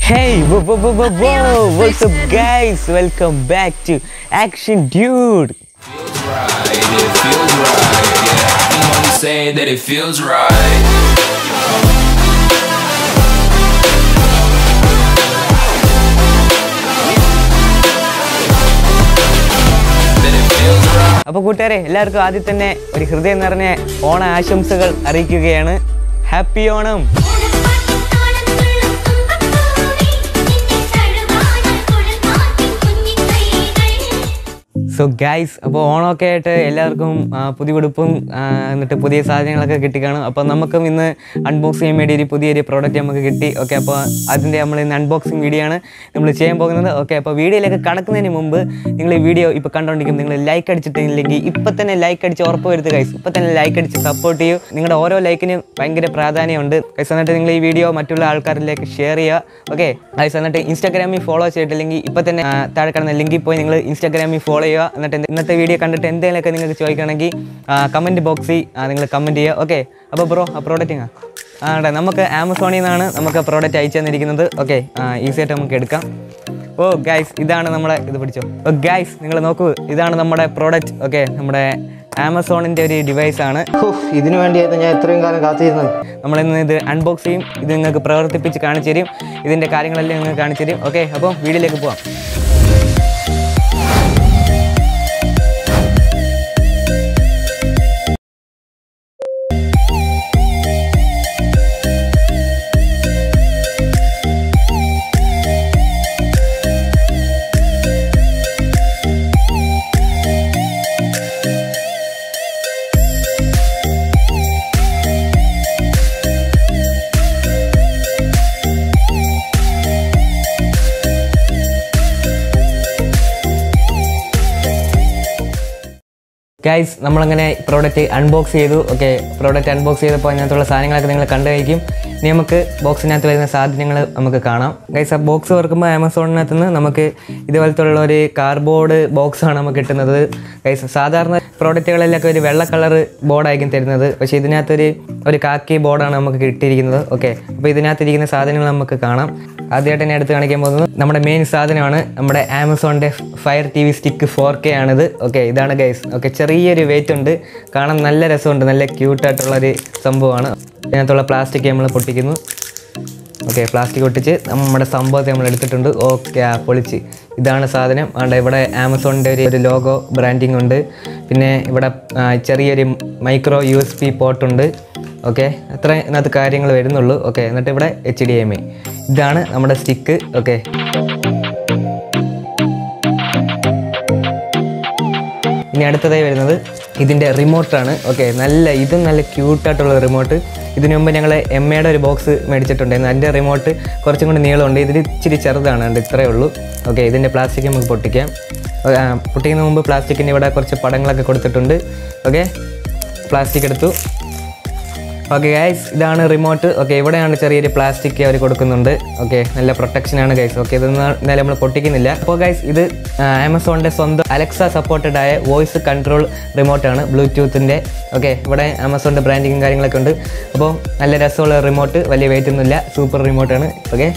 Hey, whoa, whoa, whoa, whoa, whoa. what's up, guys? Welcome back to Action Dude. feels right. It feels right. Yeah, I'm only saying that it feels right. That it feels right. അപ്പോൾ കൂട്ടുകാരെ എല്ലാവർക്കും ആദ്യം തന്നെ ഒരു ഹൃദയം നിറഞ്ഞ ഓണ ആശംസകൾ അറിയിക്കുകയാണ് ഹാപ്പി ഓണം സോ ഗൈസ് അപ്പോൾ ഓണമൊക്കെ ആയിട്ട് എല്ലാവർക്കും ആ, പുതിയ ഉടുപ്പും ആ, എന്നിട്ട് പുതിയ സാധനങ്ങളൊക്കെ കിട്ടിക്കാണും അപ്പോൾ നമുക്കും ഇന്ന് അൺബോക്സ് ചെയ്യാൻ വേണ്ടി ഒരു പുതിയൊരു പ്രോഡക്റ്റ് നമുക്ക് കിട്ടി ഓക്കെ അപ്പോൾ അതിൻ്റെ നമ്മൾ ഇന്ന് അൺബോക്സിങ് വീഡിയോ ആണ് നമ്മൾ ചെയ്യാൻ പോകുന്നത് ഓക്കെ അപ്പോൾ വീഡിയോയിലേക്ക് കടക്കുന്നതിന് മുമ്പ് നിങ്ങൾ ഈ വീഡിയോ ഇപ്പോൾ കണ്ടുകൊണ്ടിരിക്കും നിങ്ങൾ ലൈക്ക് അടിച്ചിട്ടില്ലെങ്കിൽ ഇപ്പം തന്നെ ലൈക്ക് അടിച്ച് ഉറപ്പ് വരുത്തുക ഗൈസ് ഇപ്പം തന്നെ ലൈക്ക് അടിച്ച് സപ്പോർട്ട് ചെയ്യൂ നിങ്ങളുടെ ഓരോ ലൈക്കിനും ഭയങ്കര പ്രാധാന്യമുണ്ട് ഗൈസ് എന്നിട്ട് നിങ്ങൾ ഈ വീഡിയോ മറ്റുള്ള ആൾക്കാരിലേക്ക് ഷെയർ ചെയ്യുക ഓക്കെ ഗൈസ് എന്നിട്ട് ഇൻസ്റ്റാഗ്രാമിൽ ഫോളോ ചെയ്തിട്ടില്ലെങ്കിൽ ഇപ്പം തന്നെ ആ, താഴെ കിടന്ന ലിങ്കിൽ പോയി നിങ്ങൾ ഇൻസ്റ്റാഗ്രാമിൽ ഫോളോ ചെയ്യുക എന്നിട്ട് എന്ത് ഇന്നത്തെ വീഡിയോ കണ്ടിട്ട് എന്തെങ്കിലുമൊക്കെ നിങ്ങൾക്ക് ചോദിക്കുകയാണെങ്കിൽ കമൻറ്റ് ബോക്സിൽ നിങ്ങൾ കമൻറ്റ് ചെയ്യുക ഓക്കെ അപ്പോൾ ബ്രോ ആ പ്രോഡക്റ്റിങ്ങാ ആ അതെ നമുക്ക് ആമസോണിൽ നിന്നാണ് നമുക്ക് പ്രോഡക്റ്റ് അയച്ചു തന്നിരിക്കുന്നത് ഓക്കെ ഈസി ആയിട്ട് നമുക്ക് എടുക്കാം ഓ ഗൈസ് ഇതാണ് നമ്മുടെ ഇത് പിടിച്ചോ ഓ ഗൈസ് നിങ്ങൾ നോക്കൂ ഇതാണ് നമ്മുടെ പ്രോഡക്റ്റ് ഓക്കെ നമ്മുടെ ആമസോണിൻ്റെ ഒരു ഡിവൈസ് ആണ് ഇതിനു വേണ്ടിയായിരുന്നു ഞാൻ ഇത്രയും കാലം കാത്തിരുന്നത് നമ്മളിന്ന് ഇത് അൺബോക്സ് ചെയ്യും ഇത് നിങ്ങൾക്ക് പ്രവർത്തിപ്പിച്ച് കാണിച്ചു തരും ഇതിൻ്റെ കാര്യങ്ങളെല്ലാം നിങ്ങൾക്ക് കാണിച്ചു തരും ഓക്കെ അപ്പോൾ വീഡിയോയിലേക്ക് പോവാം ഗൈസ് നമ്മളങ്ങനെ പ്രോഡക്റ്റ് അൺബോക്സ് ചെയ്തു ഓക്കെ പ്രോഡക്റ്റ് അൺബോക്സ് ചെയ്തപ്പോൾ അതിനകത്തുള്ള സാധനങ്ങളൊക്കെ നിങ്ങൾ കണ്ടു കഴിക്കും ഇനി നമുക്ക് ബോക്സിനകത്ത് വരുന്ന സാധനങ്ങൾ നമുക്ക് കാണാം ഗൈസ് ആ ബോക്സ് തുറക്കുമ്പോൾ ആമസോണിനകത്ത് നിന്ന് നമുക്ക് ഇതുപോലത്തെ ഉള്ള ഒരു കാർഡ്ബോർഡ് ബോക്സാണ് നമുക്ക് കിട്ടുന്നത് ഗൈസ് സാധാരണ പ്രോഡക്റ്റുകളിലൊക്കെ ഒരു വെള്ള കളർ ബോർഡായിരിക്കും തരുന്നത് പക്ഷേ ഇതിനകത്തൊരു ഒരു കാക്കി ബോർഡാണ് നമുക്ക് കിട്ടിയിരിക്കുന്നത് ഓക്കെ അപ്പോൾ ഇതിനകത്തിരിക്കുന്ന സാധനങ്ങൾ നമുക്ക് കാണാം ആദ്യമായിട്ട് തന്നെ എടുത്ത് കാണിക്കാൻ പോകുന്നത് നമ്മുടെ മെയിൻ സാധനമാണ് നമ്മുടെ ആമസോണിൻ്റെ fire T V stick four K ആണിത് ഓക്കെ ഇതാണ് ഗൈസ് ഓക്കെ ചെറിയൊരു വെയിറ്റ് ഉണ്ട് കാണാൻ നല്ല രസമുണ്ട് നല്ല ക്യൂട്ടായിട്ടുള്ളൊരു സംഭവമാണ് ഇതിനകത്തുള്ള പ്ലാസ്റ്റിക് നമ്മൾ പൊട്ടിക്കുന്നു ഓക്കെ പ്ലാസ്റ്റിക് ഒട്ടിച്ച് നമ്മുടെ സംഭവത്തെ നമ്മൾ എടുത്തിട്ടുണ്ട് ഓക്കെ ആ പൊളിച്ച് ഇതാണ് സാധനം ആണ്ട് ഇവിടെ ആമസോണിൻ്റെ ഒരു ഒരു ലോഗോ ബ്രാൻഡിങ് ഉണ്ട് പിന്നെ ഇവിടെ ആ, ചെറിയൊരു മൈക്രോ യു എസ് പി പോർട്ടുണ്ട് ഓക്കെ അത്ര ഇതിനകത്ത് കാര്യങ്ങൾ വരുന്നുള്ളൂ ഓക്കെ എന്നിട്ട് ഇവിടെ എച്ച് ഡി എം ഐ ഇതാണ് നമ്മുടെ സ്റ്റിക്ക് ഓക്കെ ഇനി അടുത്തതായി വരുന്നത് ഇതിൻ്റെ റിമോട്ടാണ് ഓക്കെ നല്ല ഇതും നല്ല ക്യൂട്ടായിട്ടുള്ള റിമോട്ട് ഇതിനു മുമ്പ് ഞങ്ങൾ എം എയുടെ ഒരു ബോക്സ് മേടിച്ചിട്ടുണ്ടായിരുന്നു അതിൻ്റെ റിമോട്ട് കുറച്ചും കൂടി നീളമുണ്ട് ഇതിൽ ഇച്ചിരി ചെറുതാണ് ഉണ്ട് ഇത്രയേ ഉള്ളൂ ഓക്കെ ഇതിൻ്റെ പ്ലാസ്റ്റിക് നമുക്ക് പൊട്ടിക്കാം ആ, പൊട്ടിക്കുന്ന മുമ്പ് പ്ലാസ്റ്റിക്കിൻ്റെ ഇവിടെ കുറച്ച് പടങ്ങളൊക്കെ കൊടുത്തിട്ടുണ്ട് ഓക്കെ പ്ലാസ്റ്റിക് എടുത്തു ഓക്കെ ഗൈസ് ഇതാണ് റിമോട്ട് ഓക്കെ ഇവിടെയാണ് ചെറിയൊരു പ്ലാസ്റ്റിക് അവർ കൊടുക്കുന്നുണ്ട് ഓക്കെ നല്ല പ്രൊട്ടക്ഷൻ ആണ് ഗൈസ് ഓക്കെ ഇതൊന്നും എന്തായാലും നമ്മൾ പൊട്ടിക്കുന്നില്ല അപ്പോൾ ഗൈസ് ഇത് ആമസോണിൻ്റെ സ്വന്തം അലക്സ സപ്പോർട്ടഡ് ആയ വോയിസ് കൺട്രോൾ റിമോട്ടാണ് ബ്ലൂടൂത്തിൻ്റെ ഓക്കെ ഇവിടെ ആമസോണിൻ്റെ ബ്രാൻഡിങ്ങും കാര്യങ്ങളൊക്കെ ഉണ്ട് അപ്പോൾ നല്ല രസമുള്ള റിമോട്ട് വലിയ വെയിറ്റ് ഒന്നുമില്ല സൂപ്പർ റിമോട്ടാണ് ഓക്കെ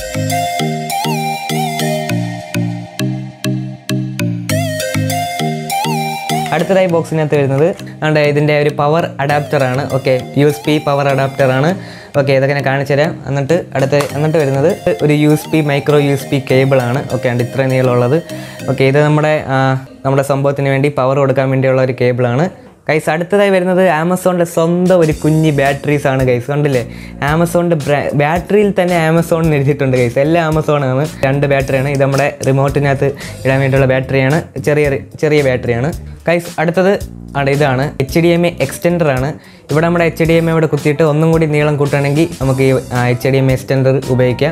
അടുത്തതായി ബോക്സിനകത്ത് വരുന്നത് നമ്മുടെ ഇതിൻ്റെ ഒരു പവർ അഡാപ്റ്റർ ആണ് okay U S B power adapter ആണ് ഓക്കെ ഇതൊക്കെ ഞാൻ കാണിച്ചു തരാം എന്നിട്ട് അടുത്ത എന്നിട്ട് വരുന്നത് ഒരു U S B micro U S B cable ആണ് ഓക്കെ ഉണ്ട് ഇത്രയും നീളമുള്ളത് ഓക്കെ ഇത് നമ്മുടെ ആ, നമ്മുടെ സംഭവത്തിന് വേണ്ടി പവർ കൊടുക്കാൻ വേണ്ടിയുള്ള ഒരു കേബിളാണ് ഗൈസ് അടുത്തതായി വരുന്നത് ആമസോണിൻ്റെ സ്വന്തം ഒരു കുഞ്ഞി ബാറ്ററീസ് ആണ് ഗൈസ് കണ്ടില്ലേ ആമസോണിൻ്റെ ബാറ്ററിയിൽ തന്നെ ആമസോൺ എന്ന് എഴുതിയിട്ടുണ്ട് ഗൈസ് എല്ലാം ആമസോണാണ് രണ്ട് ബാറ്ററിയാണ് ഇത് നമ്മുടെ റിമോട്ടിനകത്ത് ഇടാൻ വേണ്ടിയുള്ള ബാറ്ററിയാണ് ചെറിയ ചെറിയ ബാറ്ററിയാണ് ഗൈസ് അടുത്തത് ആണ് ഇതാണ് H D M I extender ആണ് ഇവിടെ നമ്മുടെ എച്ച് ഡി എം എ ഇവിടെ കുത്തിയിട്ട് ഒന്നും കൂടി നീളം കൂട്ടുകയാണെങ്കിൽ നമുക്ക് ഈ H D M I extender ഉപയോഗിക്കാം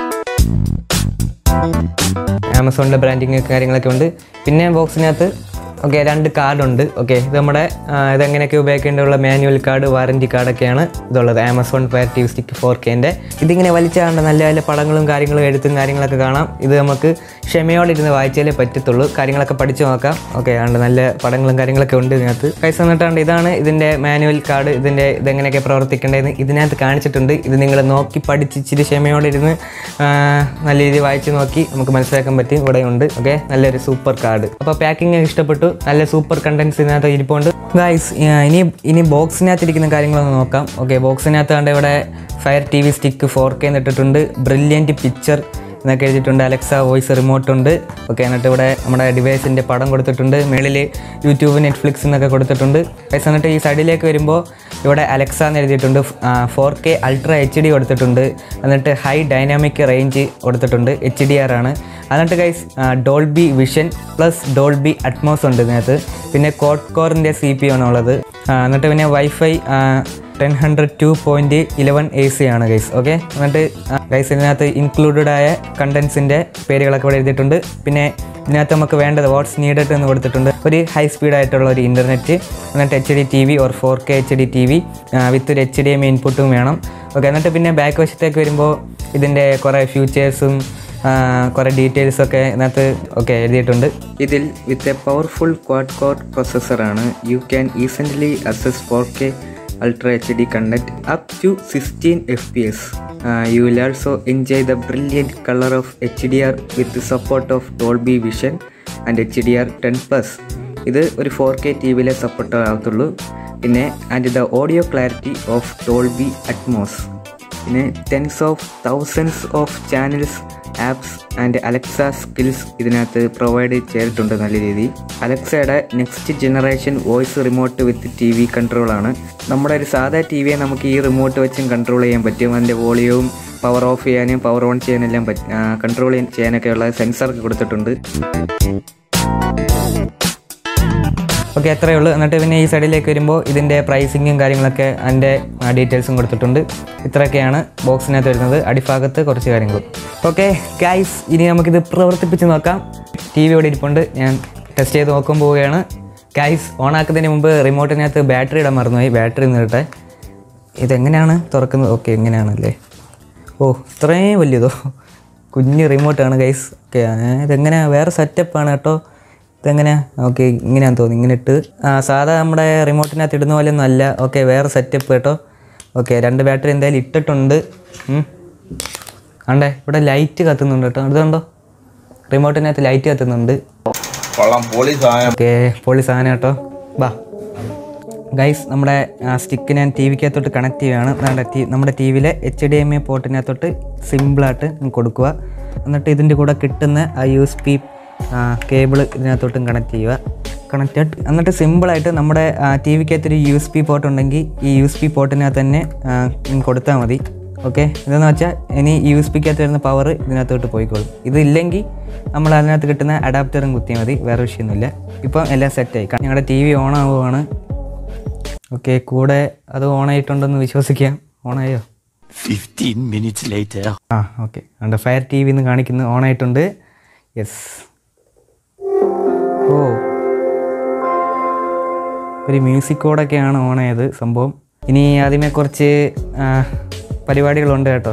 ആമസോണിൻ്റെ ബ്രാൻഡിങ് കാര്യങ്ങളൊക്കെ ഉണ്ട് പിന്നെ ബോക്സിനകത്ത് ഓക്കെ രണ്ട് കാർഡുണ്ട് ഓക്കെ ഇത് നമ്മുടെ ആ, ഇതെങ്ങനെയൊക്കെ ഉപയോഗിക്കേണ്ടതുള്ള മാനുവൽ കാർഡ് വാറൻറ്റി കാർഡൊക്കെയാണ് ഇതുള്ളത് Amazon fire T V stick four കെൻ്റെ ഇതിങ്ങനെ വലിച്ചാണ്ട് നല്ല നല്ല പടങ്ങളും കാര്യങ്ങളും എഴുത്തും കാര്യങ്ങളൊക്കെ കാണാം ഇത് നമുക്ക് ക്ഷമയോടെ ഇരുന്ന് വായിച്ചാലേ പറ്റത്തുള്ളൂ കാര്യങ്ങളൊക്കെ പഠിച്ചു നോക്കാം ഓക്കെ ആണ്ട് നല്ല പടങ്ങളും കാര്യങ്ങളൊക്കെ ഉണ്ട് ഇതിനകത്ത് പൈസ എന്നിട്ടാണ്ട് ഇതാണ് ഇതിൻ്റെ മാനുവൽ കാർഡ് ഇതിൻ്റെ ഇതെങ്ങനെയൊക്കെ പ്രവർത്തിക്കേണ്ടതെന്ന് ഇതിനകത്ത് കാണിച്ചിട്ടുണ്ട് ഇത് നിങ്ങൾ നോക്കി പഠിച്ച് ഇച്ചിരി ക്ഷമയോടെ ഇരുന്ന് ആ, നല്ല രീതിയിൽ വായിച്ച് നോക്കി നമുക്ക് മനസ്സിലാക്കാൻ പറ്റും ഇവിടെ ഉണ്ട് ഓക്കെ നല്ലൊരു സൂപ്പർ കാർഡ് അപ്പോൾ പാക്കിംഗ് ഇഷ്ടപ്പെട്ടു നല്ല സൂപ്പർ കണ്ടൻസ് ഇതിനകത്ത് ഇരിപ്പുണ്ട് ഗൈസ് ഇനി ഇനി ബോക്സിനകത്ത് ഇരിക്കുന്ന കാര്യങ്ങളൊന്ന് നോക്കാം ഓക്കെ ബോക്സിനകത്ത് കണ്ട് ഇവിടെ fire T V stick four K എന്നിട്ടിട്ടുണ്ട് ബ്രില്യൻറ്റ് പിക്ചർ എന്നൊക്കെ എഴുതിയിട്ടുണ്ട് അലക്സ വോയിസ് റിമോട്ട് ഉണ്ട് ഓക്കെ എന്നിട്ട് ഇവിടെ നമ്മുടെ ഡിവൈസിൻ്റെ പടം കൊടുത്തിട്ടുണ്ട് മേളിൽ യൂട്യൂബ് നെറ്റ്ഫ്ലിക്സ് എന്നൊക്കെ കൊടുത്തിട്ടുണ്ട് പൈസ എന്നിട്ട് ഈ സൈഡിലേക്ക് വരുമ്പോൾ ഇവിടെ അലക്സ എന്ന് എഴുതിയിട്ടുണ്ട് four K ultra H D കൊടുത്തിട്ടുണ്ട് എന്നിട്ട് ഹൈ ഡൈനാമിക് റേഞ്ച് കൊടുത്തിട്ടുണ്ട് എച്ച് ഡി ആർ ആണ് എന്നിട്ട് guys Dolby vision plus Dolby Atmos ഉണ്ട് ഇതിനകത്ത് പിന്നെ കോഡ് കോറിൻ്റെ സി പി ആണ് ഉള്ളത് ആ, എന്നിട്ട് പിന്നെ wifi ten hundred two point eleven A C ആണ് ഗൈസ് ഓക്കെ എന്നിട്ട് ഗൈസ് ഇതിനകത്ത് ഇൻക്ലൂഡഡ് ആയ കണ്ടൻസിൻ്റെ പേരുകളൊക്കെ ഇവിടെ എഴുതിയിട്ടുണ്ട് പിന്നെ ഇതിനകത്ത് നമുക്ക് വേണ്ടത് വാട്ട്സ് നീഡഡ് എന്ന് കൊടുത്തിട്ടുണ്ട് ഒരു ഹൈ സ്പീഡ് ആയിട്ടുള്ള ഒരു ഇൻ്റർനെറ്റ് എന്നിട്ട് H D T V or four K H D T V with ഒരു എച്ച് ഡി എം ഇൻപുട്ടും വേണം ഓക്കെ എന്നിട്ട് പിന്നെ ബാക്ക് വശത്തേക്ക് വരുമ്പോൾ ഇതിൻ്റെ കുറേ ഫ്യൂച്ചേഴ്സും കുറേ ഡീറ്റെയിൽസ് ഒക്കെ ഇതിനകത്ത് ഒക്കെ എഴുതിയിട്ടുണ്ട് ഇതിൽ with a powerful quad core പ്രൊസസ്സറാണ് you can easily access four K ultra H D content up to sixteen F P S you will also enjoy the brilliant colour of H D R with support of Dolby vision and H D R ten plus ഇത് ഒരു four K T വിയിലെ support ആകത്തുള്ളൂ പിന്നെ and the audio clarity of Dolby Atmos പിന്നെ tens of thousands of channels apps and Alexa skills ഇതിനകത്ത് provide ചെയ്തിട്ടുണ്ട് നല്ല രീതിയിൽ അലക്സയുടെ next generation voice remote with T V കൺട്രോളാണ് നമ്മുടെ ഒരു സാധാ ടി വിയെ നമുക്ക് ഈ റിമോട്ട് വെച്ചും കൺട്രോൾ ചെയ്യാൻ പറ്റും അതിൻ്റെ വോളിയവും പവർ ഓഫ് ചെയ്യാനും പവർ ഓൺ ചെയ്യാനെല്ലാം പറ്റും കൺട്രോൾ ചെയ്യാനൊക്കെയുള്ള സെൻസറൊക്കെ കൊടുത്തിട്ടുണ്ട് ഓക്കെ അത്രയേ ഉള്ളൂ എന്നിട്ട് പിന്നെ ഈ സൈഡിലേക്ക് വരുമ്പോൾ ഇതിൻ്റെ പ്രൈസിങ്ങും കാര്യങ്ങളൊക്കെ അതിൻ്റെ ഡീറ്റെയിൽസും കൊടുത്തിട്ടുണ്ട് ഇത്രയൊക്കെയാണ് ബോക്സിനകത്ത് വരുന്നത് അടിഭാഗത്ത് കുറച്ച് കാര്യങ്ങളും ഓക്കെ ഗൈസ് ഇനി നമുക്കിത് പ്രവർത്തിപ്പിച്ച് നോക്കാം ടി വി ഇവിടെ ഇരിപ്പുണ്ട് ഞാൻ ടെസ്റ്റ് ചെയ്ത് നോക്കാൻ പോവുകയാണ് ഗൈസ് ഓണാക്കുന്നതിന് മുമ്പ് റിമോട്ടിനകത്ത് ബാറ്ററി ഇടാൻ മറന്നുപോയി ബാറ്ററി നിന്നിട്ടെ ഇതെങ്ങനെയാണ് തുറക്കുന്നത് ഓക്കെ ഇങ്ങനെയാണല്ലേ ഓ ഇത്രയും വലിയതോ കുഞ്ഞ് റിമോട്ടാണ് ഗൈസ് ഓക്കെ ഇതെങ്ങനെയാണ് വേറെ സെറ്റപ്പാണ് കേട്ടോ ഇതെങ്ങനെയാ ഓക്കെ ഇങ്ങനെയാന്ന് തോന്നി ഇങ്ങനെ ഇട്ട് ആ സാധാ നമ്മുടെ റിമോട്ടിനകത്ത് ഇടുന്ന പോലെ ഒന്നും അല്ല ഓക്കെ വേറെ സെറ്റപ്പ് കേട്ടോ ഓക്കെ രണ്ട് ബാറ്ററി എന്തായാലും ഇട്ടിട്ടുണ്ട് ഉം. കണ്ടേ ഇവിടെ ലൈറ്റ് കത്തുന്നുണ്ട് കേട്ടോ അതുകൊണ്ടോ റിമോട്ടിനകത്ത് ലൈറ്റ് കത്തുന്നുണ്ട് കൊള്ളാം പൊളി സാധനം ഓക്കെ പൊളി സാധനം കേട്ടോ ബാ ഗൈസ് നമ്മുടെ സ്റ്റിക്ക് ഞാൻ ടി വിക്കകത്തോട്ട് കണക്ട് ചെയ്യുകയാണ് നമ്മുടെ ടി നമ്മുടെ ടി വിയിലെ എച്ച് ഡി എം എ പോർട്ടിനകത്തോട്ട് സിമ്പിളായിട്ട് കൊടുക്കുക എന്നിട്ട് ഇതിൻ്റെ കൂടെ കിട്ടുന്ന ആ യു എസ് പി കേബിൾ ഇതിനകത്തോട്ടും കണക്ട് ചെയ്യുക കണക്റ്റഡ് എന്നിട്ട് സിമ്പിളായിട്ട് നമ്മുടെ ടി വിക്കകത്തൊരു യു എസ് പി പോർട്ട് ഉണ്ടെങ്കിൽ ഈ യു എസ് പി പോർട്ടിനകത്ത് തന്നെ ആ, ഇങ്ങ് കൊടുത്താൽ മതി ഓക്കെ ഇതെന്ന് വെച്ചാൽ ഇനി യു എസ് പിക്കകത്ത് വരുന്ന പവർ ഇതിനകത്തോട്ട് പോയിക്കോളും ഇതില്ലെങ്കിൽ നമ്മൾ അതിനകത്ത് കിട്ടുന്ന അഡാപ്റ്ററും കുത്തിയാൽ മതി വേറെ വിഷയമൊന്നുമില്ല ഇപ്പം എല്ലാം സെറ്റായി ഞങ്ങളുടെ ടി വി ഓൺ ആവുകയാണ് ഓക്കെ കൂടെ അത് ഓൺ ആയിട്ടുണ്ടെന്ന് വിശ്വസിക്കാം ഓണായോ 15 minutes later. ആ ഓക്കെ അതുകൊണ്ട് ഫയർ ടി വി എന്ന് കാണിക്കുന്നു ഓൺ ആയിട്ടുണ്ട് യെസ് ഓ ഒരു മ്യൂസിക് കോഡൊക്കെയാണ് ഓൺ ആയത് സംഭവം ഇനി ആദ്യമേ കുറച്ച് ആ, പരിപാടികളുണ്ട് കേട്ടോ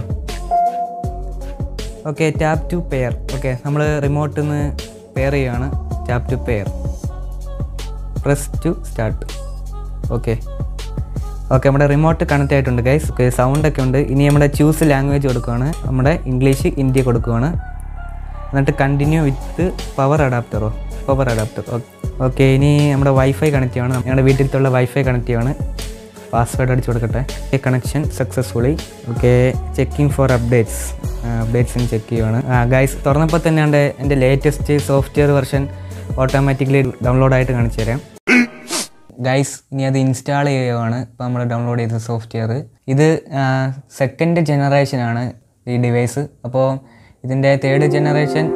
okay tap to pair okay നമ്മൾ റിമോട്ടിൽ നിന്ന് പെയർ ചെയ്യുകയാണ് tap to pair press to start okay okay നമ്മുടെ റിമോട്ട് കണക്ട് ആയിട്ടുണ്ട് ഗൈസ് ഓക്കെ സൗണ്ട് ഒക്കെ ഉണ്ട് ഇനി നമ്മുടെ ചൂസ് ലാംഗ്വേജ് കൊടുക്കുകയാണ് നമ്മുടെ ഇംഗ്ലീഷ് ഹിന്ദി കൊടുക്കുകയാണ് എന്നിട്ട് കണ്ടിന്യൂ വിത്ത് പവർ അഡാപ്റ്ററോ പവർ അഡാപ്റ്റർ ഓക്കെ ഇനി നമ്മുടെ വൈഫൈ കണക്ട് ചെയ്യണം ഞങ്ങളുടെ വീട്ടിലത്തുള്ള വൈഫൈ കണക്ട് ചെയ്യണം പാസ്വേഡ് അടിച്ചു കൊടുക്കട്ടെ connection successfully okay checking for updates അപ്ഡേറ്റ്സിന് ചെക്ക് ചെയ്യുവാണ് ഗൈസ് തുറന്നപ്പോൾ തന്നെ എൻ്റെ എൻ്റെ latest software version automatically download ആയിട്ട് കാണിച്ചു തരാം ഗൈസ് ഇനി അത് ഇൻസ്റ്റാൾ ചെയ്യുകയാണ് ഇപ്പോൾ നമ്മൾ ഡൗൺലോഡ് ചെയ്ത സോഫ്റ്റ്വെയർ ഇത് സെക്കൻഡ് ജനറേഷനാണ് ഈ ഡിവൈസ് അപ്പോൾ ഇതിൻ്റെ തേർഡ് ജനറേഷൻ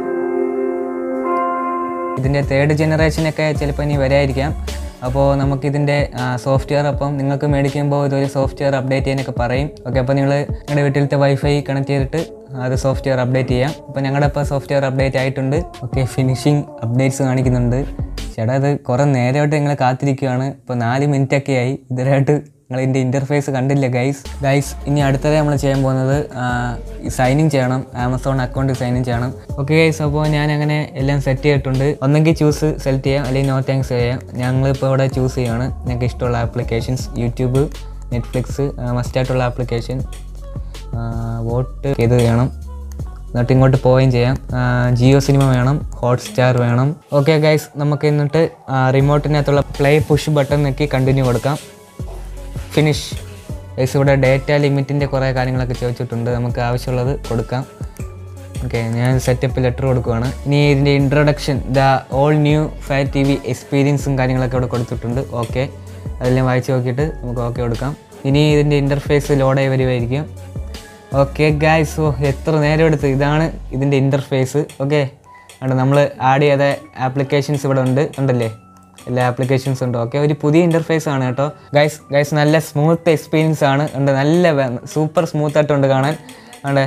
ഇതിൻ്റെ തേർഡ് ജനറേഷനൊക്കെ ചിലപ്പോൾ ഇനി വരായിരിക്കാം അപ്പോൾ നമുക്കിതിൻ്റെ സോഫ്റ്റ്വെയർ അപ്പം നിങ്ങൾക്ക് മേടിക്കുമ്പോൾ ഇതൊരു സോഫ്റ്റ്വെയർ അപ്ഡേറ്റ് ചെയ്യാനൊക്കെ പറയും ഓക്കെ അപ്പോൾ നിങ്ങൾ നിങ്ങളുടെ വീട്ടിലത്തെ വൈഫൈ കണക്ട് ചെയ്തിട്ട് അത് സോഫ്റ്റ്വെയർ അപ്ഡേറ്റ് ചെയ്യാം അപ്പോൾ ഞങ്ങളുടെ ഇപ്പോൾ സോഫ്റ്റ്വെയർ അപ്ഡേറ്റ് ആയിട്ടുണ്ട് ഓക്കെ ഫിനിഷിംഗ് അപ്ഡേറ്റ്സ് കാണിക്കുന്നുണ്ട് ചേട്ടാ ഇത് കുറേ നേരമായിട്ട് നിങ്ങൾ കാത്തിരിക്കുകയാണ് ഇപ്പോൾ നാല് മിനിറ്റ് ഒക്കെ ആയി ഇതുവരെയായിട്ട് നിങ്ങൾ ഇതിൻ്റെ ഇൻ്റർഫേസ് കണ്ടില്ല ഗൈസ് ഗൈസ് ഇനി അടുത്തത് നമ്മൾ ചെയ്യാൻ പോകുന്നത് സൈനിങ് ചെയ്യണം ആമസോൺ അക്കൗണ്ട് സൈനിങ് ചെയ്യണം ഓക്കെ ഗൈസ് അപ്പോൾ ഞാൻ അങ്ങനെ എല്ലാം സെറ്റ് ചെയ്തിട്ടുണ്ട് ഒന്നെങ്കിൽ ചൂസ് സെലക്ട് ചെയ്യാം അല്ലെങ്കിൽ നോ താങ്ക്സ് ചെയ്യാം ഞങ്ങളിപ്പോൾ ഇവിടെ ചൂസ് ചെയ്യുകയാണ് ഞങ്ങൾക്ക് ഇഷ്ടമുള്ള ആപ്ലിക്കേഷൻസ് യൂട്യൂബ് നെറ്റ്ഫ്ലിക്സ് മസ്റ്റായിട്ടുള്ള ആപ്ലിക്കേഷൻ വോട്ട് ചെയ്ത് ചെയ്യണം എന്നിട്ട് ഇങ്ങോട്ട് പോവുകയും ചെയ്യാം ആ, ജിയോ സിനിമ വേണം ഹോട്ട്സ്റ്റാർ വേണം ഓക്കെ ഗൈസ് നമുക്ക് എന്നിട്ട് ആ, റിമോട്ടിനകത്തുള്ള പ്ലേ പുഷ് ബട്ടൺ നോക്കി കണ്ടിന്യൂ കൊടുക്കാം ഫിനിഷ് ഗൈസ് ഇവിടെ ഡേറ്റ ലിമിറ്റിൻ്റെ കുറേ കാര്യങ്ങളൊക്കെ ചോദിച്ചിട്ടുണ്ട് നമുക്ക് ആവശ്യമുള്ളത് കൊടുക്കാം ഓക്കെ ഞാൻ സെറ്റപ്പ് ലെറ്റർ കൊടുക്കുവാണ് ഇനി ഇതിൻ്റെ introduction the all new fire T V എക്സ്പീരിയൻസും കാര്യങ്ങളൊക്കെ ഇവിടെ കൊടുത്തിട്ടുണ്ട് ഓക്കെ അതെല്ലാം വായിച്ച് നോക്കിയിട്ട് നമുക്ക് ഓക്കെ കൊടുക്കാം ഇനി ഇതിൻ്റെ ഇൻ്റർഫേസ് ലോഡായി വരുമായിരിക്കും ഓക്കെ ഗായ്സ് ഓ എത്ര നേരം എടുത്ത് ഇതാണ് ഇതിൻ്റെ ഇൻ്റർഫേസ് ഓക്കെ ആണ് നമ്മൾ ആഡ് ചെയ്ത ആപ്ലിക്കേഷൻസ് ഇവിടെ ഉണ്ട് ഉണ്ടല്ലേ എല്ലാ ആപ്ലിക്കേഷൻസ് ഉണ്ട് ഓക്കെ ഒരു പുതിയ ഇൻ്റർഫേസ് ആണ് കേട്ടോ ഗൈസ് ഗൈസ് നല്ല സ്മൂത്ത് എക്സ്പീരിയൻസ് ആണ് ഉണ്ട് നല്ല സൂപ്പർ സ്മൂത്ത് ആയിട്ടുണ്ട് കാണാൻ ആണ്ടേ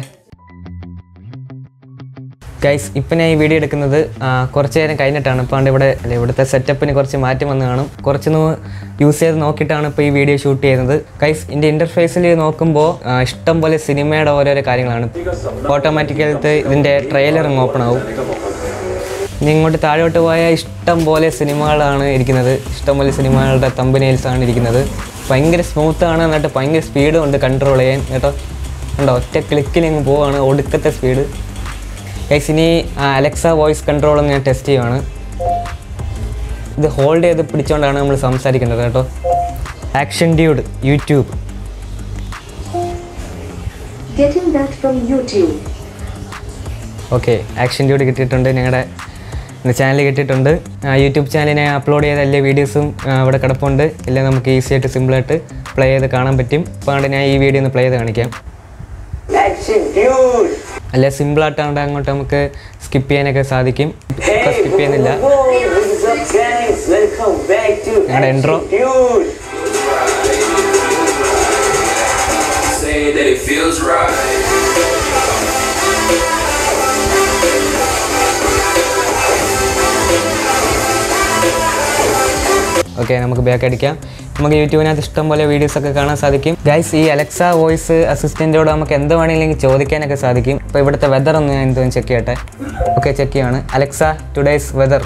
ഗൈസ് ഇപ്പം ഞാൻ ഈ വീഡിയോ എടുക്കുന്നത് ആ, കുറച്ച് നേരം കഴിഞ്ഞിട്ടാണ് ഇപ്പോൾ ഇവിടെ അല്ലെ ഇവിടുത്തെ സെറ്റപ്പിന് കുറച്ച് മാറ്റം വന്ന് കാണും കുറച്ചൊന്ന് യൂസ് ചെയ്ത് നോക്കിയിട്ടാണ് ഇപ്പോൾ ഈ വീഡിയോ ഷൂട്ട് ചെയ്യുന്നത് ഗൈസ് ഇതിൻ്റെ ഇൻ്റർഫേസിൽ നോക്കുമ്പോൾ ആ, ഇഷ്ടം പോലെ സിനിമയുടെ ഓരോരോ കാര്യങ്ങളാണ് ഓട്ടോമാറ്റിക്കലത്ത് ഇതിൻ്റെ ട്രെയിലർ അങ്ങ് ഓപ്പൺ ആവും ഇനി ഇങ്ങോട്ട് താഴോട്ട് പോയാൽ ഇഷ്ടം പോലെ സിനിമകളാണ് ഇരിക്കുന്നത് ഇഷ്ടം പോലെ സിനിമകളുടെ തമ്പനയിൽസ് ആണ് ഇരിക്കുന്നത് ഭയങ്കര സ്മൂത്ത് ആണ് എന്നിട്ട് ഭയങ്കര സ്പീഡും ഉണ്ട് കൺട്രോൾ ചെയ്യാൻ കേട്ടോ കണ്ടോ ഒറ്റ ക്ലിക്കിൽ അങ്ങ് പോവാണ് ഒടുക്കത്തെ സ്പീഡ് ഗൈസ് ഇനി അലക്സ വോയിസ് കൺട്രോൾ ഒന്ന് ഞാൻ ടെസ്റ്റ് ചെയ്യുവാണ് ഇത് ഹോൾഡ് ചെയ്ത് പിടിച്ചുകൊണ്ടാണ് നമ്മൾ സംസാരിക്കേണ്ടത് കേട്ടോ action dude YouTube Getting that from YouTube. Okay action dude കിട്ടിയിട്ടുണ്ട് ഞങ്ങളുടെ ചാനൽ കിട്ടിയിട്ടുണ്ട് ആ, യൂട്യൂബ് ചാനലിൽ ഞാൻ അപ്ലോഡ് ചെയ്ത എല്ലാ വീഡിയോസും ആ, ഇവിടെ കിടപ്പുണ്ട് എല്ലാം നമുക്ക് ഈസി ആയിട്ട് സിമ്പിളായിട്ട് പ്ലേ ചെയ്ത് കാണാൻ പറ്റും അപ്പോൾ അതുകൊണ്ട് ഞാൻ ഈ വീഡിയോ ഒന്ന് പ്ലേ ചെയ്ത് കാണിക്കാം അല്ല സിമ്പിളായിട്ടാണ്ട് അങ്ങോട്ട് നമുക്ക് സ്കിപ്പ് ചെയ്യാനൊക്കെ സാധിക്കും ഇപ്പോൾ സ്കിപ്പ് ചെയ്യുന്നില്ല ഞങ്ങളുടെ intro Say that it feels right. Okay നമുക്ക് ബാക്ക് അടിക്കാം നമുക്ക് യൂട്യൂബിനകത്ത് ഇഷ്ടം പോലെ വീഡിയോസ് ഒക്കെ കാണാൻ സാധിക്കും ഗൈസ് ഈ അലക്സ വോയിസ് അസിസ്റ്റൻറ്റോട് നമുക്ക് എന്ത് വേണമെങ്കിലും ചോദിക്കാനൊക്കെ സാധിക്കും ഇപ്പോൾ ഇവിടുത്തെ വെതർ ഒന്ന് ഞാൻ എന്തോ ചെക്ക് ചെയ്യട്ടെ ഓക്കെ ചെക്ക് ചെയ്യാണ് Alexa today's weather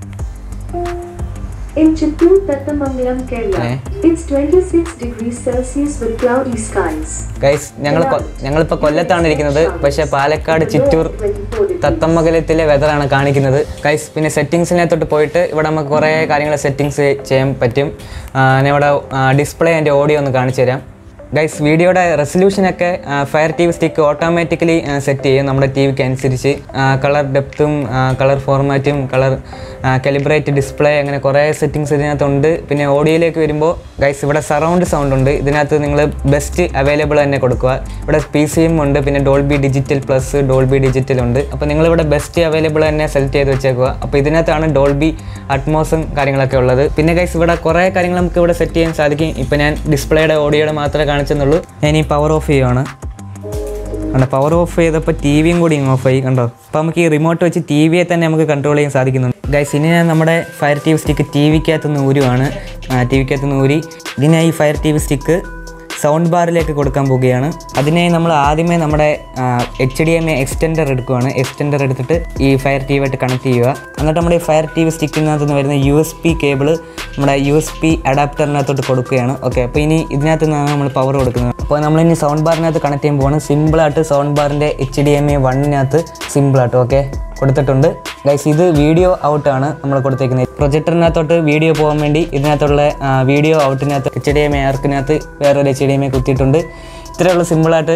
In Chittoor, Tattamangalam, Kerala, Eh? it's 26 degrees Celsius with cloudy skies. Guys ഞങ്ങൾ കൊ- ഞങ്ങളിപ്പോൾ കൊല്ലത്താണ് ഇരിക്കുന്നത് പക്ഷേ പാലക്കാട് ചിറ്റൂർ തത്തമ്മകലത്തിലെ വെതറാണ് കാണിക്കുന്നത് ഗൈസ് പിന്നെ സെറ്റിങ്സിനകത്തോട്ട് പോയിട്ട് ഇവിടെ നമുക്ക് കുറേ കാര്യങ്ങൾ സെറ്റിങ്സ് ചെയ്യാൻ പറ്റും ആ, ഞാൻ ഇവിടെ ഡിസ്പ്ലേ അതിൻ്റെ ഓഡിയോ ഒന്ന് കാണിച്ചു തരാം ഗൈസ് വീഡിയോയുടെ റെസൊല്യൂഷനൊക്കെ fire T V stick automatically set ചെയ്യും നമ്മുടെ ടി വിക്ക് അനുസരിച്ച് കളർ ഡെപ്തും കളർ ഫോർമാറ്റും കളർ കലിബ്രേറ്റ് ഡിസ്പ്ലേ അങ്ങനെ കുറേ സെറ്റിങ്സ് ഇതിനകത്തുണ്ട് പിന്നെ ഓഡിയോയിലേക്ക് വരുമ്പോൾ ഗൈസ് ഇവിടെ സറൗണ്ട് സൗണ്ട് ഉണ്ട് ഇതിനകത്ത് നിങ്ങൾ ബെസ്റ്റ് അവൈലബിൾ തന്നെ കൊടുക്കുക ഇവിടെ പി സിയും ഉണ്ട് പിന്നെ Dolby digital plus Dolby digital ഉണ്ട് അപ്പോൾ നിങ്ങളിവിടെ ബെസ്റ്റ് അവൈലബിൾ തന്നെ സെലക്ട് ചെയ്ത് വെച്ചേക്കുക അപ്പോൾ ഇതിനകത്താണ് ഡോൾബി അറ്റ്മോസും കാര്യങ്ങളൊക്കെ ഉള്ളത് പിന്നെ ഗൈസ് ഇവിടെ കുറേ കാര്യങ്ങൾ നമുക്ക് ഇവിടെ സെറ്റ് ചെയ്യാൻ സാധിക്കും ഇപ്പോൾ ഞാൻ ഡിസ്പ്ലേയുടെ ഓഡിയോയുടെ മാത്രമേ കാണിച്ചെന്നുള്ളൂ ഞാൻ ഈ പവർ ഓഫ് ചെയ്യുവാണ് കണ്ടോ പവർ ഓഫ് ചെയ്തപ്പോൾ ടി വിയും കൂടി ഓഫ് ആയി കണ്ടോ അപ്പോൾ നമുക്ക് ഈ റിമോട്ട് വെച്ച് ടി വിയെ തന്നെ നമുക്ക് കൺട്രോൾ ചെയ്യാൻ സാധിക്കുന്നുണ്ട് ഗൈസ് ഇനി ഞാൻ നമ്മുടെ fire T V stick T വിക്കകത്ത് നിന്ന് ഊരുവാണ് ടി വിക്കകത്ത് നിന്ന് ഊരി ഇതിനെ ഈ fire T V stick sound ബാറിലേക്ക് കൊടുക്കാൻ പോവുകയാണ് അതിനെ നമ്മൾ ആദ്യമേ നമ്മുടെ H D M I extender എടുക്കുകയാണ് എക്സ്റ്റൻഡർ എടുത്തിട്ട് ഈ ഫയർ ടി വി ആയിട്ട് കണക്ട് ചെയ്യുക എന്നിട്ട് നമ്മുടെ ഈ ഫയർ ടി വി സ്റ്റിക്കിനകത്ത് നിന്ന് വരുന്ന യു എസ് പി കേബിള് നമ്മുടെ യു എസ് പി അഡാപ്റ്ററിനകത്തോട്ട് കൊടുക്കുകയാണ് ഓക്കെ അപ്പോൾ ഇനി ഇതിനകത്ത് നിന്നാണ് നമ്മൾ പവർ കൊടുക്കുന്നത് അപ്പോൾ നമ്മളിനി സൗണ്ട് ബാറിനകത്ത് കണക്ട് ചെയ്യാൻ പോവാണ് സിമ്പിളായിട്ട് സൗണ്ട് ബാറിൻ്റെ എച്ച് ഡി എം എ വണ്ണിനകത്ത് സിമ്പിളായിട്ട് ഓക്കെ കൊടുത്തിട്ടുണ്ട് ഗൈസ് ഇത് വീഡിയോ ഔട്ടാണ് നമ്മൾ കൊടുത്തേക്കുന്നത് പ്രൊജക്ടറിനകത്തോട്ട് വീഡിയോ പോകാൻ വേണ്ടി ഇതിനകത്തുള്ള വീഡിയോ ഔട്ടിനകത്ത് എച്ച് ഡി എം എ ആർക്കിനകത്ത് വേറൊരു എച്ച് ഡി എം എ കുത്തിയിട്ടുണ്ട് ഇത്രയുള്ള സിമ്പിളായിട്ട്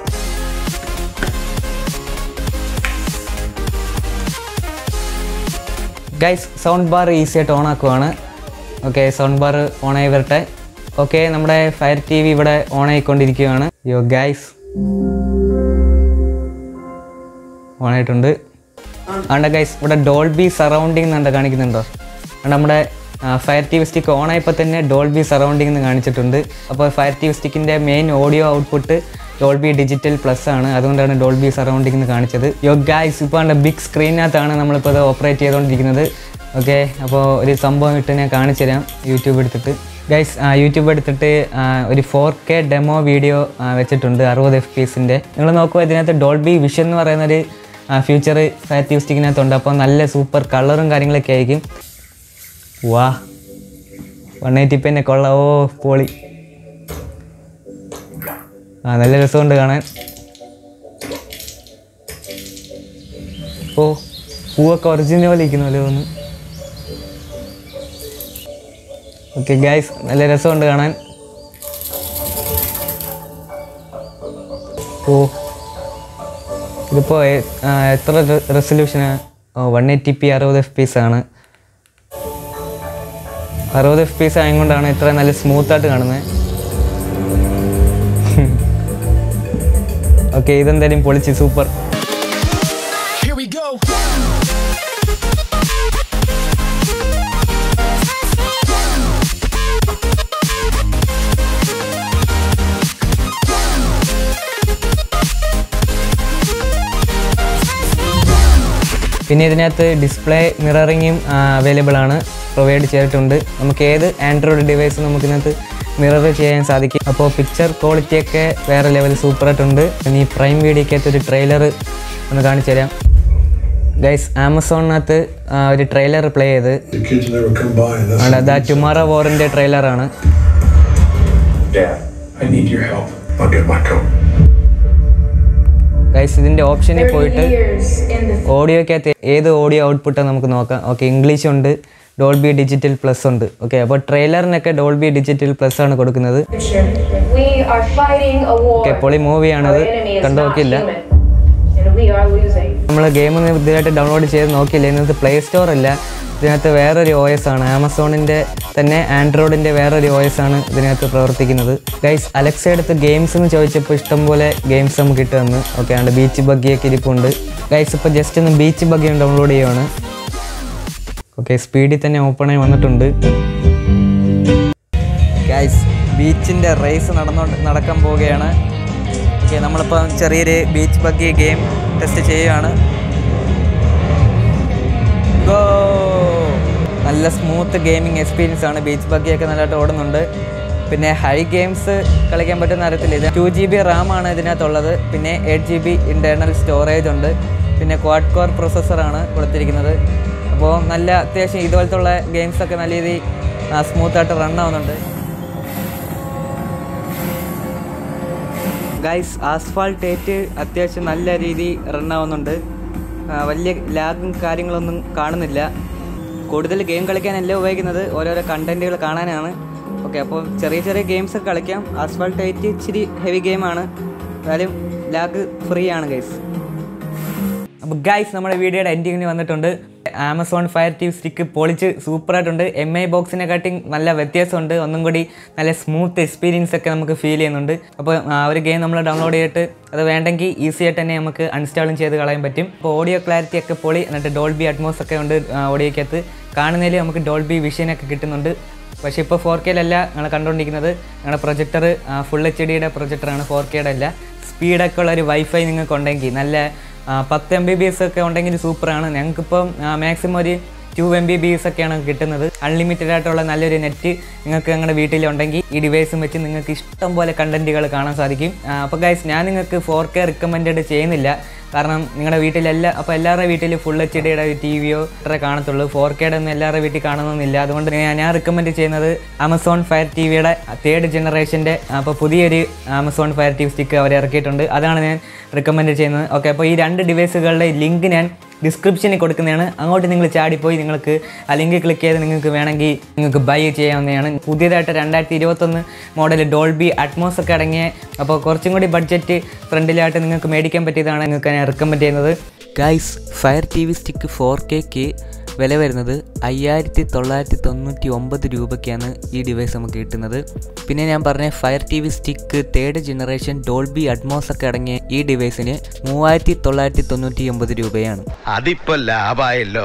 ഗൈസ് സൗണ്ട് ബാർ ഈസി ആയിട്ട് ഓൺ ആക്കുവാണ് ഓക്കെ സൗണ്ട് ബാർ ഓൺ ആയി വരട്ടെ ഓക്കെ നമ്മുടെ ഫയർ ടി വി ഇവിടെ ഓൺ ആയിക്കൊണ്ടിരിക്കുകയാണ് യോ ഗൈസ് ഓൺ ആയിട്ടുണ്ട് ആണ്ട ഗൈസ് ഇവിടെ ഡോൾബി സറൗണ്ടിങ് എന്നുണ്ട് കാണിക്കുന്നുണ്ടോ ആണ്ട് നമ്മുടെ fire T V stick on ആയപ്പോൾ തന്നെ ഡോൾബി സറൗണ്ടിങ് എന്ന് കാണിച്ചിട്ടുണ്ട് അപ്പോൾ ഫയർ ടി വി സ്റ്റിക്കിൻ്റെ main audio output Dolby digital plus ആണ് അതുകൊണ്ടാണ് ഡോൾബി സറൗണ്ടിങ് എന്ന് കാണിച്ചത് യോ ഗൈസ് ഇപ്പോൾ ആണ്ട് ബിഗ് സ്ക്രീനകത്താണ് നമ്മളിപ്പോൾ ഇത് ഓപ്പറേറ്റ് ചെയ്തുകൊണ്ടിരിക്കുന്നത് ഓക്കെ അപ്പോൾ ഒരു സംഭവം ഇട്ട് ഞാൻ കാണിച്ചു തരാം യൂട്യൂബ് എടുത്തിട്ട് ഗൈസ് യൂട്യൂബ് എടുത്തിട്ട് ആ, ഒരു ഫോർ കെ ഡെമോ വീഡിയോ വെച്ചിട്ടുണ്ട് അറുപത് എഫ് പി എസിൻ്റെ നിങ്ങൾ നോക്കുമ്പോൾ ഇതിനകത്ത് ഡോൾബി വിഷൻ എന്ന് പറയുന്നൊരു ഫ്യൂച്ചർ ഫാറ്റ് സ്റ്റിക്കിനകത്തുണ്ട് അപ്പോൾ നല്ല സൂപ്പർ കളറും കാര്യങ്ങളൊക്കെ ആയിരിക്കും വാ വൺ എയ്റ്റി പിന്നെ കൊള്ള ഓ പോളി ആ നല്ല രസമുണ്ട് കാണാൻ ഓ പൂവൊക്കെ ഒറിജിനൽ പോലെ ഇരിക്കുന്നല്ലോ ഒന്ന് ഓക്കെ ഗൈസ് നല്ല രസമുണ്ട് കാണാൻ ഓ ഇതിപ്പോൾ എത്ര റെസൊല്യൂഷനാണ് ഓ വൺ എയ്റ്റി പി അറുപത് എഫ് പീസ് ആണ് അറുപത് എഫ് പീസ് ആയതുകൊണ്ടാണ് ഇത്ര നല്ല സ്മൂത്തായിട്ട് കാണുന്നത് ഓക്കെ ഇതെന്തായാലും പൊളിച്ച് സൂപ്പർ Here we go. പിന്നെ ഇതിനകത്ത് ഡിസ്പ്ലേ മിററിങ്ങും അവൈലബിൾ ആണ് പ്രൊവൈഡ് ചെയ്തിട്ടുണ്ട് നമുക്ക് ഏത് ആൻഡ്രോയിഡ് ഡിവൈസും നമുക്ക് ഇതിനകത്ത് മിറർ ചെയ്യാൻ സാധിക്കും അപ്പോൾ പിക്ചർ ക്വാളിറ്റിയൊക്കെ വേറെ ലെവൽ സൂപ്പറായിട്ടുണ്ട് ഇനി പ്രൈം വീഡിയോക്കകത്ത് ഒരു ട്രെയിലർ ഒന്ന് കാണിച്ചു തരാം ഗൈസ് ആമസോണിനകത്ത് ആ, ഒരു ട്രെയിലർ പ്ലേ ചെയ്ത് The kids never come by and that's ആണ് ദാ ടുമാറോ വോറിൻ്റെ ട്രെയിലറാണ് Dad, I need your help. I'll get my coat. Guys ഇതിൻ്റെ ഓപ്ഷനിൽ പോയിട്ട് years in the ഓഡിയോക്കകത്ത് ഏത് ഓഡിയോ ഔട്ട്പുട്ടാണ് നമുക്ക് നോക്കാം ഓക്കെ ഇംഗ്ലീഷ് ഉണ്ട് ഡോൾബി ഡിജിറ്റൽ പ്ലസ് ഉണ്ട് ഓക്കെ അപ്പോൾ ട്രെയിലറിനൊക്കെ ഡോൾബി ഡിജിറ്റൽ പ്ലസ് ആണ് കൊടുക്കുന്നത് future. We are fighting a war. Okay പൊളി മൂവിയാണത് Our enemy is കണ്ടു not നോക്കില്ല human, and we are losing. നമ്മൾ ഗെയിം ഇതായിട്ട് ഡൗൺലോഡ് ചെയ്ത് നോക്കിയില്ല ഇതിനകത്ത് പ്ലേ സ്റ്റോർ അല്ല ഇതിനകത്ത് വേറൊരു ഒ എസ് ആണ് ആമസോണിൻ്റെ തന്നെ ആൻഡ്രോയിഡിൻ്റെ വേറൊരു ഒ എസ് ആണ് ഇതിനകത്ത് പ്രവർത്തിക്കുന്നത് ഗൈസ് അലക്സ എടുത്ത് ഗെയിംസ് എന്ന് ചോദിച്ചപ്പോൾ ഇഷ്ടംപോലെ ഗെയിംസ് നമുക്ക് കിട്ടുക തന്നു ഓക്കെ ആണ് ബീച്ച് ബഗ്ഗിയൊക്കെ ഇരിപ്പുണ്ട് ഗൈസ് ഇപ്പോൾ ജസ്റ്റ് ഒന്ന് ബീച്ച് ബഗ്ഗി ഡൗൺലോഡ് ചെയ്യുവാണ് ഓക്കെ സ്പീഡിൽ തന്നെ ഓപ്പൺ ആയി വന്നിട്ടുണ്ട് ഗൈസ് ബീച്ചിൻ്റെ റേസ് നടന്നോണ്ട് നടക്കാൻ പോവുകയാണ് ഓക്കെ നമ്മളിപ്പോൾ ചെറിയൊരു ബീച്ച് ബഗ്ഗി ഗെയിം ടെസ്റ്റ് ചെയ്യുകയാണ് ഗോ നല്ല സ്മൂത്ത് ഗെയിമിംഗ് എക്സ്പീരിയൻസ് ആണ് ബീച്ച് ബഗ്ഗിയൊക്കെ നല്ലതായിട്ട് ഓടുന്നുണ്ട് പിന്നെ ഹൈ ഗെയിംസ് കളിക്കാൻ പറ്റുന്ന തരത്തിൽ ഇത് ടു ജി ബി റാമാണ് ഇതിനകത്തുള്ളത് പിന്നെ eight G B internal storage ഉണ്ട് പിന്നെ ക്വാഡ് കോർ പ്രൊസസ്സറാണ് കൊടുത്തിരിക്കുന്നത് അപ്പോൾ നല്ല അത്യാവശ്യം ഇതുപോലത്തുള്ള ഗെയിംസൊക്കെ നല്ല രീതിയിൽ സ്മൂത്തായിട്ട് റൺ ആവുന്നുണ്ട് ഗൈസ് ആസ്ഫാൾട്ട് ഏറ്റ് അത്യാവശ്യം നല്ല രീതിയിൽ റൺ ആവുന്നുണ്ട് ആ, വലിയ ലാഗും കാര്യങ്ങളൊന്നും കാണുന്നില്ല കൂടുതൽ ഗെയിം കളിക്കാനല്ല ഉപയോഗിക്കുന്നത് ഓരോരോ കണ്ടന്റുകൾ കാണാനാണ് ഓക്കെ അപ്പോൾ ചെറിയ ചെറിയ ഗെയിംസ് ഒക്കെ കളിക്കാം ആസ്ഫാൾട്ട് ഏറ്റ് ഇച്ചിരി ഹെവി ഗെയിമാണ് എന്നാലും ലാഗ് ഫ്രീ ആണ് ഗൈസ് അപ്പോൾ ഗൈസ് നമ്മുടെ വീഡിയോയുടെ എൻഡിങ്ങിന് വന്നിട്ടുണ്ട് ആമസോൺ ഫയർ ടി സ്റ്റിക്ക് പൊളിച്ച് സൂപ്പറായിട്ടുണ്ട് എം ഐ ബോക്സിനെക്കാട്ടിയും നല്ല വ്യത്യാസമുണ്ട് ഒന്നും കൂടി നല്ല സ്മൂത്ത് എക്സ്പീരിയൻസ് ഒക്കെ നമുക്ക് ഫീൽ ചെയ്യുന്നുണ്ട് അപ്പോൾ ആ ഒരു ഗെയിം നമ്മൾ ഡൗൺലോഡ് ചെയ്തിട്ട് അത് വേണ്ടെങ്കിൽ ഈസി ആയിട്ട് തന്നെ നമുക്ക് അൺസ്റ്റാളും ചെയ്ത് കളയാൻ പറ്റും അപ്പോൾ ഓഡിയോ ക്ലാരിറ്റി ഒക്കെ പൊളി എന്നിട്ട് ഡോൾബി അറ്റ്മോസ് ഒക്കെ ഉണ്ട് ഓഡിയോക്കകത്ത് കാണുന്നതിൽ നമുക്ക് ഡോൾബി വിഷനൊക്കെ കിട്ടുന്നുണ്ട് പക്ഷേ ഇപ്പോൾ ഫോർ കെയിലല്ല ഞങ്ങൾ കണ്ടുകൊണ്ടിരിക്കുന്നത് ഞങ്ങളുടെ പ്രൊജക്ടർ ഫുൾ എച്ച് ഡിയുടെ പ്രൊജക്ടറാണ് ഫോർ കെയുടെ അല്ല സ്പീഡൊക്കെ ഉള്ള ഒരു വൈഫൈ നിങ്ങൾക്ക് ഉണ്ടെങ്കിൽ നല്ല ആ, പത്ത് എം ബി ബി എസ് ഒക്കെ ഉണ്ടെങ്കിൽ സൂപ്പറാണ് ഞങ്ങൾക്കിപ്പം മാക്സിമം ഒരു two M B B S ഒക്കെയാണ് കിട്ടുന്നത് അൺലിമിറ്റഡ് ആയിട്ടുള്ള നല്ലൊരു നെറ്റ് നിങ്ങൾക്ക് നിങ്ങളുടെ വീട്ടിലുണ്ടെങ്കിൽ ഈ ഡിവൈസും വെച്ച് നിങ്ങൾക്ക് ഇഷ്ടം പോലെ കണ്ടന്റുകൾ കാണാൻ സാധിക്കും അപ്പോൾ ഗൈസ് ഞാൻ നിങ്ങൾക്ക് ഫോർ കെ റിക്കമെൻഡ് ചെയ്യുന്നില്ല കാരണം നിങ്ങളുടെ വീട്ടിലെല്ലാ അപ്പോൾ എല്ലാവരുടെ വീട്ടിൽ ഫുൾ എച്ച് ഡിയുടെ ടി വിയോ അത്രേ കാണത്തുള്ളൂ ഫോർ കെയുടെ ഒന്നും എല്ലാവരുടെ വീട്ടിൽ കാണണമെന്നില്ല അതുകൊണ്ട് ഞാൻ ഞാൻ റിക്കമെൻഡ് ചെയ്യുന്നത് ആമസോൺ ഫയർ ടി വിയുടെ തേർഡ് ജനറേഷൻ്റെ അപ്പോൾ പുതിയൊരു Amazon fire T V stick അവർ ഇറക്കിയിട്ടുണ്ട് അതാണ് ഞാൻ റിക്കമെൻഡ് ചെയ്യുന്നത് ഓക്കെ അപ്പോൾ ഈ രണ്ട് ഡിവൈസുകളുടെ ലിങ്ക് ഞാൻ ഡിസ്ക്രിപ്ഷനിൽ കൊടുക്കുന്നതാണ് അങ്ങോട്ട് നിങ്ങൾ ചാടിപ്പോയി നിങ്ങൾക്ക് ആ ലിങ്ക് ക്ലിക്ക് ചെയ്ത് നിങ്ങൾക്ക് വേണമെങ്കിൽ നിങ്ങൾക്ക് ബൈ ചെയ്യാവുന്നതാണ് പുതിയതായിട്ട് രണ്ടായിരത്തി ഇരുപത്തൊന്ന് മോഡൽ ഡോൾബി അറ്റ്മോസ് ഒക്കെ അടങ്ങിയ അപ്പോൾ കുറച്ചും കൂടി ബഡ്ജറ്റ് ഫ്രണ്ടിലായിട്ട് നിങ്ങൾക്ക് മേടിക്കാൻ പറ്റിയതാണ് നിങ്ങൾക്ക് ഞാൻ റെക്കമെൻഡ് ചെയ്യുന്നത് guys Fire T V stick four കെക്ക് വില വരുന്നത് അയ്യായിരത്തി തൊള്ളായിരത്തി തൊണ്ണൂറ്റി ഒമ്പത് രൂപയ്ക്കാണ് ഈ ഡിവൈസ് നമുക്ക് കിട്ടുന്നത് പിന്നെ ഞാൻ പറഞ്ഞ Fire T V stick third generation Dolby Atmos ഒക്കെ അടങ്ങിയ ഈ ഡിവൈസിന് മൂവായിരത്തി തൊള്ളായിരത്തി തൊണ്ണൂറ്റി ഒമ്പത് രൂപയാണ് അതിപ്പോ ലാഭായല്ലോ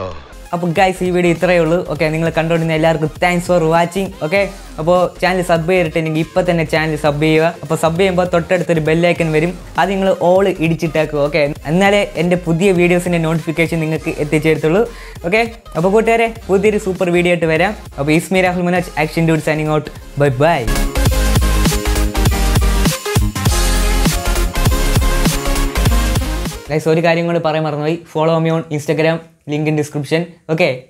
അപ്പോൾ ഗൈസ് ഈ വീഡിയോ ഇത്രയേ ഉള്ളൂ ഓക്കെ നിങ്ങൾ കണ്ടുകൊണ്ടിരുന്ന എല്ലാവർക്കും താങ്ക്സ് ഫോർ വാച്ചിങ് ഓക്കെ അപ്പോൾ ചാനൽ സബ് ചെയ്തിട്ടുണ്ടെങ്കിൽ ഇപ്പോൾ തന്നെ ചാനൽ സബ് ചെയ്യുക അപ്പോൾ സബ് ചെയ്യുമ്പോൾ തൊട്ടടുത്തൊരു ബെല്ലൈക്കൻ വരും അത് നിങ്ങൾ ഓൾ ഇടിച്ചിട്ടേക്കുക ഓക്കെ എന്നാലേ എൻ്റെ പുതിയ വീഡിയോസിൻ്റെ നോട്ടിഫിക്കേഷൻ നിങ്ങൾക്ക് എത്തിച്ചേരത്തുള്ളൂ ഓക്കെ അപ്പോൾ കൂട്ടുകാരെ പുതിയൊരു സൂപ്പർ വീഡിയോ ആയിട്ട് വരാം അപ്പോൾ it's me Rahul Munaj Action Dude signing out bye bye guys ഒരു കാര്യം കൂടി പറയാൻ മറന്നുപോയി follow me on Instagram link in description okay